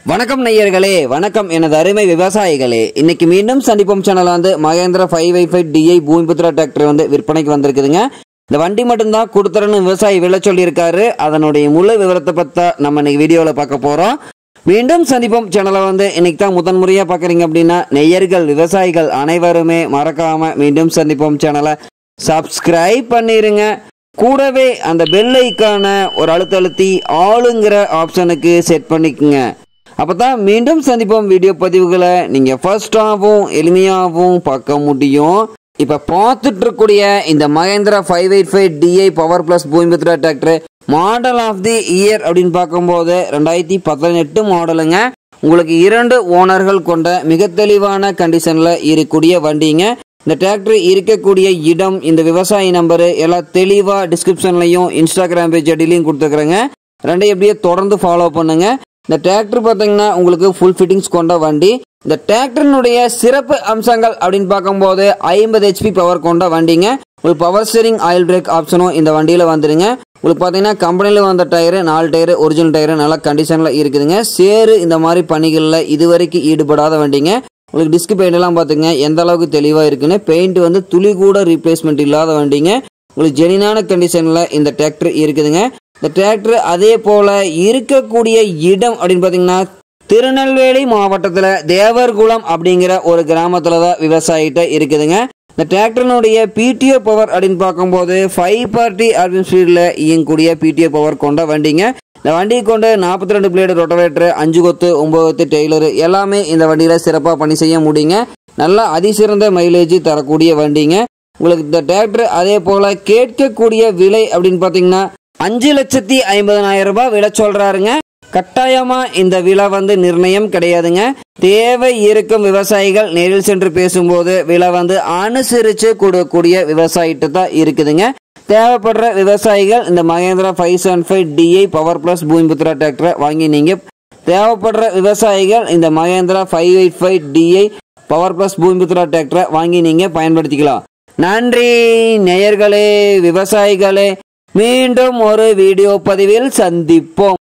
வணக்கம் நேயர்களே வணக்கம் எனது அருமை விவசாயிகளே இன்னைக்கு மீண்டும் சந்திப்போம் சேனல் வந்து Mahindra five I five DI Bhoomiputra tractor வந்து விற்பனைக்கு வந்திருக்குதுங்க இந்த வண்டி மட்டும்தான் கொடுத்துறன்னு விவசாயி விலை சொல்லியிருக்காரு அதனுடைய முழு விவரத்தை பத்தா நம்ம இன்னைக்கு வீடியோவில் பார்க்க போகிறோம் மீண்டும் சந்திப்போம் சேனலை வந்து இன்னைக்கு தான் முதன் முறையாக பார்க்குறீங்க அப்படின்னா நெய்யர்கள் விவசாயிகள் அனைவருமே மறக்காம மீண்டும் சந்திப்போம் சேனலை சப்ஸ்கிரைப் பண்ணிருங்க கூடவே அந்த பெல் ஐக்கான ஒரு அழுத்த அழுத்தி ஆளுங்கிற ஆப்ஷனுக்கு செட் பண்ணிக்கோங்க அப்போ தான் மீண்டும் சந்திப்போம் வீடியோ பதிவுகளை நீங்கள் ஃபர்ஸ்டாகவும் எளிமையாகவும் பார்க்க முடியும் இப்போ பார்த்துட்டு இருக்கக்கூடிய இந்த Mahindra five eight five DI power plus Bhoomiputra tractor model of the year அப்படின்னு பார்க்கும்போது ரெண்டாயிரத்தி பதினெட்டு மாடலுங்க உங்களுக்கு இரண்டு ஓனர்கள் கொண்ட மிக தெளிவான கண்டிஷனில் இருக்கக்கூடிய வண்டிங்க இந்த டிராக்டர் இருக்கக்கூடிய இடம் இந்த விவசாயி நம்பரு எல்லாம் தெளிவாக டிஸ்கிரிப்ஷன்லையும் இன்ஸ்டாகிராம் பேஜ் அடியிலையும் கொடுத்துருக்குறேங்க ரெண்டையும் எப்படியே தொடர்ந்து ஃபாலோ பண்ணுங்க இந்த டிராக்டர் பார்த்தீங்கன்னா உங்களுக்கு ஃபுல் ஃபிட்டிங்ஸ் கொண்ட வண்டி இந்த டிராக்டரினுடைய சிறப்பு அம்சங்கள் அப்படின்னு பார்க்கும்போது ஐம்பது ஹெச்பி பவர் கொண்ட வண்டிங்க உங்களுக்கு பவர் ஸ்டீரிங் ஆயில் பிரேக் ஆப்ஷனும் இந்த வண்டியில் வந்துருங்க உங்களுக்கு பார்த்தீங்கன்னா கம்பெனியில் வந்த டயரு நாலு டயரு ஒரிஜினல் டயரு நல்ல கண்டிஷனில் இருக்குதுங்க சேரு இந்த மாதிரி பணிகளில் இதுவரைக்கும் ஈடுபடாத வண்டிங்க உங்களுக்கு டிஸ்க் பெயிண்ட் எல்லாம் பார்த்துங்க எந்த அளவுக்கு தெளிவாக இருக்குன்னு பெயிண்ட் வந்து துளி கூட ரீப்ளேஸ்மெண்ட் இல்லாத வண்டிங்க உங்களுக்கு ஜெனினான கண்டிஷனில் இந்த டிராக்டர் இருக்குதுங்க இந்த டிராக்டர் அதே போல் இருக்கக்கூடிய இடம் அப்படின்னு பார்த்தீங்கன்னா திருநெல்வேலி மாவட்டத்தில் தேவர்குளம் அப்படிங்கிற ஒரு கிராமத்தில் தான் விவசாயிட்ட இருக்குதுங்க இந்த டிராக்டரினுடைய பிடிஓ பவர் அப்படின்னு பார்க்கும்போது ஃபைவ் பார்ட்டி ஆர்பிஎம் ஸ்பீடில் இயங்கக்கூடிய பிடிஓ பவர் கொண்ட வண்டிங்க இந்த வண்டியை கொண்டு நாற்பத்தி ரெண்டு பிளேடு ரொட்டவேட்டர் அஞ்சு கொத்து ஒம்பது கொத்து டெய்லரு எல்லாமே இந்த வண்டியில் சிறப்பாக பணி செய்ய முடியுங்க நல்லா அதிசிறந்த மைலேஜ் தரக்கூடிய வண்டிங்க உங்களுக்கு இந்த டிராக்டர் அதே போல் கேட்கக்கூடிய விலை அப்படின்னு பார்த்தீங்கன்னா அஞ்சு லட்சத்தி ஐம்பதனாயிரம் ரூபாய் விலை சொல்கிறாருங்க கட்டாயமா இந்த விலை வந்து நிர்ணயம் கிடையாதுங்க தேவை இருக்கும் விவசாயிகள் நேரில் சென்று பேசும்போது விலை வந்து அனுசரித்து கொடுக்கக்கூடிய விவசாயிட்டு தான் இருக்குதுங்க தேவைப்படுற விவசாயிகள் இந்த Mahindra five seven five DI power plus Bhoomiputra டிராக்டரை வாங்கி நீங்கள் தேவைப்படுற விவசாயிகள் இந்த Mahindra five eight five DI power plus Bhoomiputra டிராக்டரை வாங்கி நீங்கள் பயன்படுத்திக்கலாம் நன்றி நேயர்களே விவசாயிகளே மீண்டும் ஒரு வீடியோ பதிவில் சந்திப்போம்